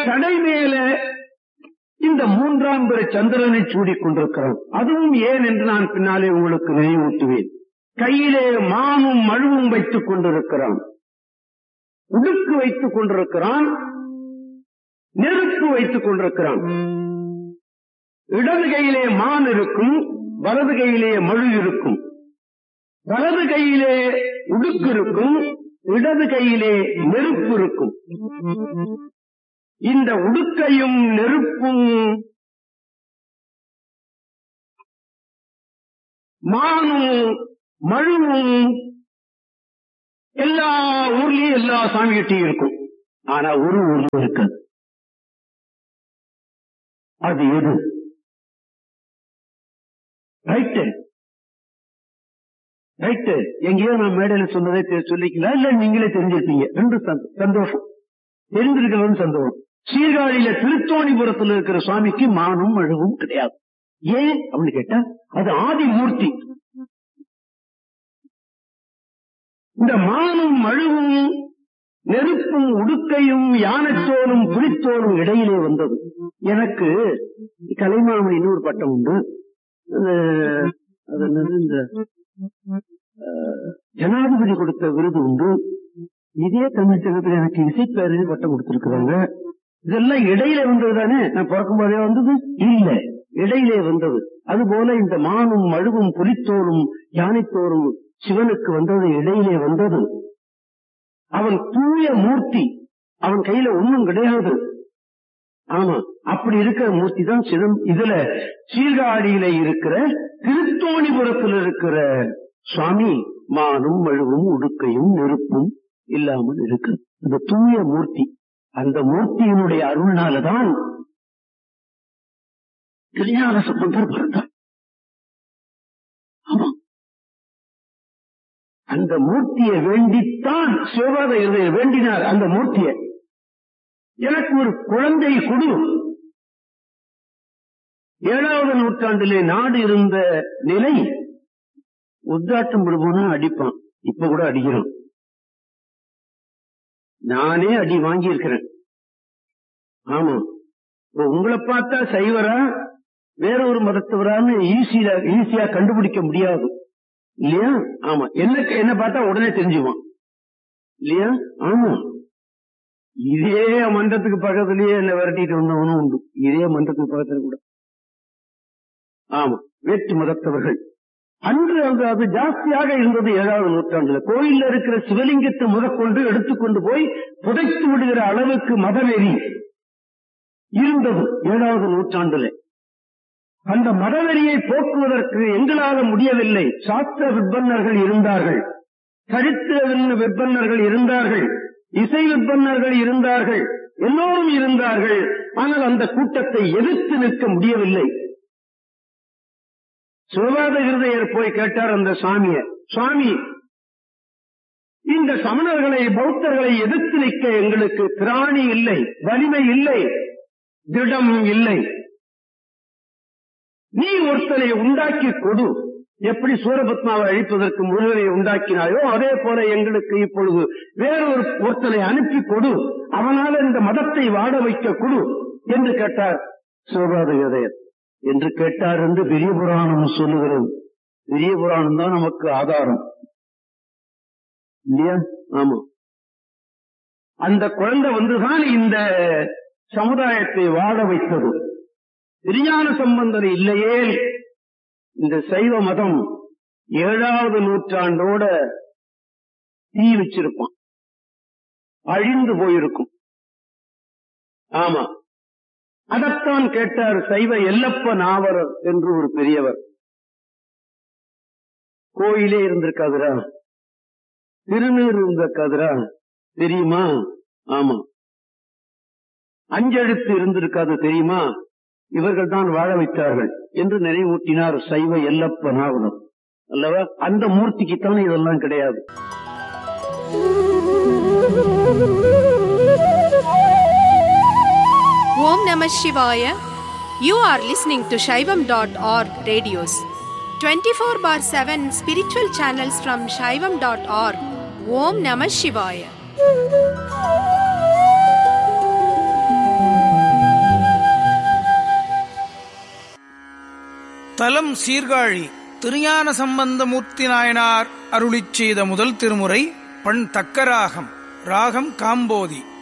கடை மேல இந்த மூன்றாம் பிற சந்திரனை சூடிக் கொண்டிருக்கிறான் அதுவும் ஏன் என்று நான் பின்னாலே உங்களுக்கு நினைவூட்டுவேன் கையிலே மானும் மழுவும் வைத்துக் கொண்டிருக்கிறான் உடுக்கு வைத்துக் கொண்டிருக்கிறான் நெருப்பு வைத்துக் கொண்டிருக்கிறான் இடது கையிலே மான் இருக்கும் வலது கையிலே மழு இருக்கும் வலது கையிலே உடுக்கு இருக்கும் இடது கையிலே நெருப்பு இருக்கும் இந்த உடுக்கையும் நெருப்பும் மானும் மழுவும் எல்லா ஊர்லயும் எல்லா சாமிகிட்டையும் இருக்கும் ஆனா ஒரு ஊர்ல இருக்காது அது எது ரைட்டு ரைட்டு எங்கேயோ நான் மேடையில சொன்னதை தெ- சொல்லிக்கலாம் இல்ல நீங்களே தெரிஞ்சிருப்பீங்க ரெண்டு சந்தோ- சந்தோஷம் தெரிந்திருக்கிறது சந்தோஷம் சீர்காழியில திருத்தோணிபுரத்தில் இருக்கிற சுவாமிக்கு மானும் அழுவும் கிடையாது ஏன் அப்படின்னு கேட்டா அது ஆதி மூர்த்தி இந்த மானும் அழுவும் நெருப்பும் உடுக்கையும் யானைத்தோலும் புலித்தோலும் இடையிலே வந்தது எனக்கு கலைமாமணி இன்னொரு பட்டம் உண்டு அது- அது என்னது இந்த அஹ், ஜனாதிபதி கொடுத்த விருது உண்டு இதே தமிழகத்தில் எனக்கு இசைப்பேரவை பட்டம் கொடுத்திருக்கிறாங்க இதெல்லாம் இடையில வந்தது தானே நான் பிறக்கும் போதே வந்தது இல்ல இடையிலே வந்தது அதுபோல இந்த மானும் மழுவும் புலித்தோலும் யானைத்தோலும் சிவனுக்கு வந்தது இடையிலே வந்தது அவன் தூய மூர்த்தி அவன் கையில ஒண்ணும் கிடையாது ஆமா அப்படி இருக்கிற மூர்த்தி தான் சிதம் இதுல சீர்காழியில இருக்கிற திருத்தோணிபுரத்தில் இருக்கிற சுவாமி மானும் மழுவும் உடுக்கையும் நெருப்பும் இல்லாமல் இருக்கு அந்த தூய மூர்த்தி அந்த மூர்த்தியினுடைய அருள்னாலதான் திருஞான சம்பந்தர் பிறந்தார் ஆமா அந்த மூர்த்தியை வேண்டித்தான் சிவபாத இருதயர் வேண்டினார் அந்த மூர்த்தியை எனக்கு ஒரு குழந்தை கொடு ஏழாவது நூற்றாண்டிலே நாடு இருந்த நிலை உத்தாட்டம் போனா அடிப்பான் இப்ப கூட அடிக்கிறோம் நானே அடி வாங்கி இருக்கிறேன் ஆமா இப்ப உங்களை பார்த்தா சைவரா வேற ஒரு மதத்தவரான்னு ஈஸியா ஈஸியா கண்டுபிடிக்க முடியாது இல்லையா ஆமா என்ன என்ன பார்த்தா உடனே தெரிஞ்சுவான் இல்லையா ஆமா இதே மன்றத்துக்கு பக்கத்திலேயே என்ன விரட்டிட்டு வந்தவனும் உண்டு இதே மன்றத்துக்கு பக்கத்துல கூட ஆமா வேற்று மதத்தவர்கள் அன்று அது அது ஜாஸ்தியாக இருந்தது ஏழாவது நூற்றாண்டுல கோயில்ல இருக்கிற சிவலிங்கத்தை முதற்கொண்டு எடுத்துக்கொண்டு போய் புதைத்து விடுகிற அளவுக்கு மதவெறி இருந்தது ஏழாவது நூற்றாண்டுல அந்த மதவெறியை போக்குவதற்கு எங்களால முடியவில்லை சாஸ்திர விற்பன்னர்கள் இருந்தார்கள் சரித்திர விற்பன்னர்கள் இருந்தார்கள் இசை விற்பன்னர்கள் இருந்தார்கள் எல்லோரும் இருந்தார்கள் ஆனால் அந்த கூட்டத்தை எதிர்த்து நிற்க முடியவில்லை சிவபாத இருதயர் போய் கேட்டார் அந்த சாமிய சுவாமி இந்த சமணர்களை பௌத்தர்களை எதிர்த்து நிற்க எங்களுக்கு திராணி இல்லை வலிமை இல்லை திடம் இல்லை நீ ஒருத்தனை உண்டாக்கி கொடு எப்படி சூரபத்மாவை அழிப்பதற்கு முருகனை உண்டாக்கினாயோ அதே போல எங்களுக்கு இப்பொழுது வேறொரு ஒருத்தனை அனுப்பி கொடு அவனால இந்த மதத்தை வாட வைக்க கொடு என்று கேட்டார் சிவபாத யோதயர் என்று கேட்டார் என்று பெரிய புராணம் சொல்லுகிறது பெரிய புராணம் தான் நமக்கு ஆதாரம் இல்லையா ஆமா அந்த குழந்தை வந்துதான் இந்த சமுதாயத்தை வாழ வைத்தது திருஞான சம்பந்தர் இல்லையே இந்த சைவ மதம் ஏழாவது நூற்றாண்டோட தீ வச்சிருப்பான் அழிந்து போயிருக்கும் ஆமா அதத்தான் கேட்டார் சைவ எல்லப்ப நாவரர் என்று ஒரு பெரியவர் கோயிலே இருந்திருக்காதுரா திருநீர் இருந்திருக்காதுரா தெரியுமா ஆமா அஞ்செழுத்து இருந்திருக்காது தெரியுமா இவர்கள் தான் வாழ வைத்தார்கள் என்று நினைவூட்டினார் சைவ எல்லப்ப நாவலர் அல்லவா அந்த மூர்த்திக்குத்தான் இதெல்லாம் கிடையாது Om Namah Shivaya. You are listening to Shaivam.org radios. 24 bar 7 spiritual channels from Shaivam.org. Om Namah Shivaya. தலம் சீர்காழி திருஞான சம்பந்தமூர்த்தி நாயனார் அருளிச் செய்த முதல் திருமுறை பண் தக்கராகம் ராகம் காம்போதி